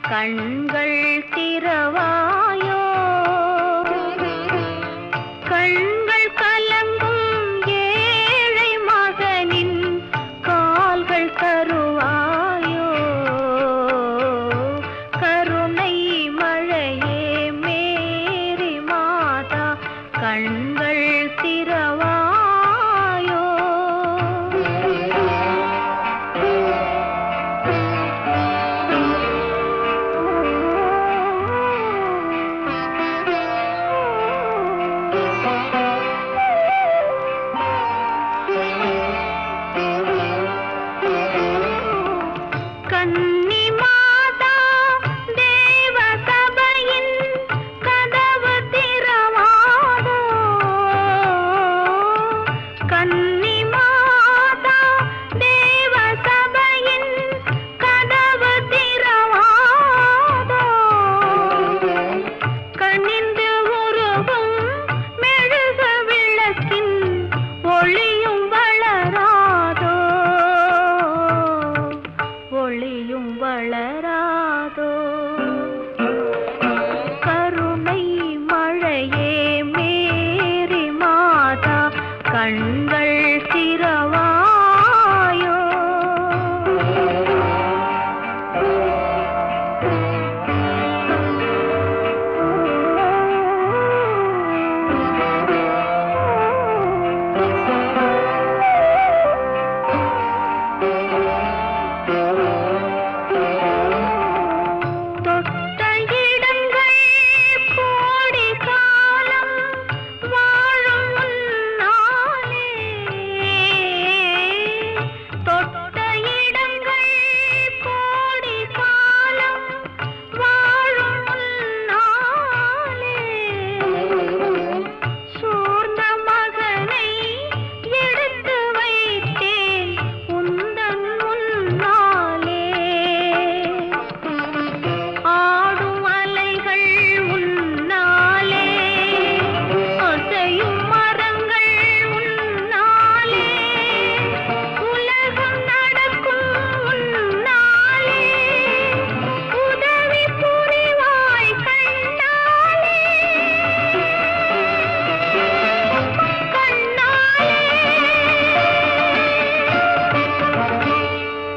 கண்கள் திறவாயோ கண்கள் கலங்கும் ஏழை மகனின் கால்கள் தருவாயோ கருணை மழையே மேரி மாதா கண்கள் திறவாயோ கன்னி மாதா தேவ சபையின் கதவு திறவாதோ கன்னி மாதா தேவ சபையின் கதவு திறவாதோ கனிந்து உருகும் மெழுகு விளக்கின் ஒளியும் வளராதோ ஒளியும் வளராதோ கருணை மழையே மேரி மாதா கண்கள் திறவாயோ தொட்ட இடங்கள் கோடி காலம் வாழும் முன்னாலே தொட்ட இடங்கள் கோடி காலம் வாழும் முன்னாலே சோர்ந்த மகனை எடுத்து வைத்தேன் உந்தன் முன்னாலே ஆடும் அலைகள் உன்னாலே அசையும் மரங்கள் உன்னாலே உலகம் நடக்கும் உன்னாலே உதவி புரிவாய் கண்ணாலே கண்ணாலே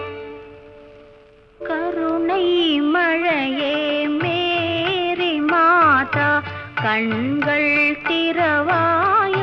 கருணை மழையே மேரி மாதா கண்கள் திறவாயோ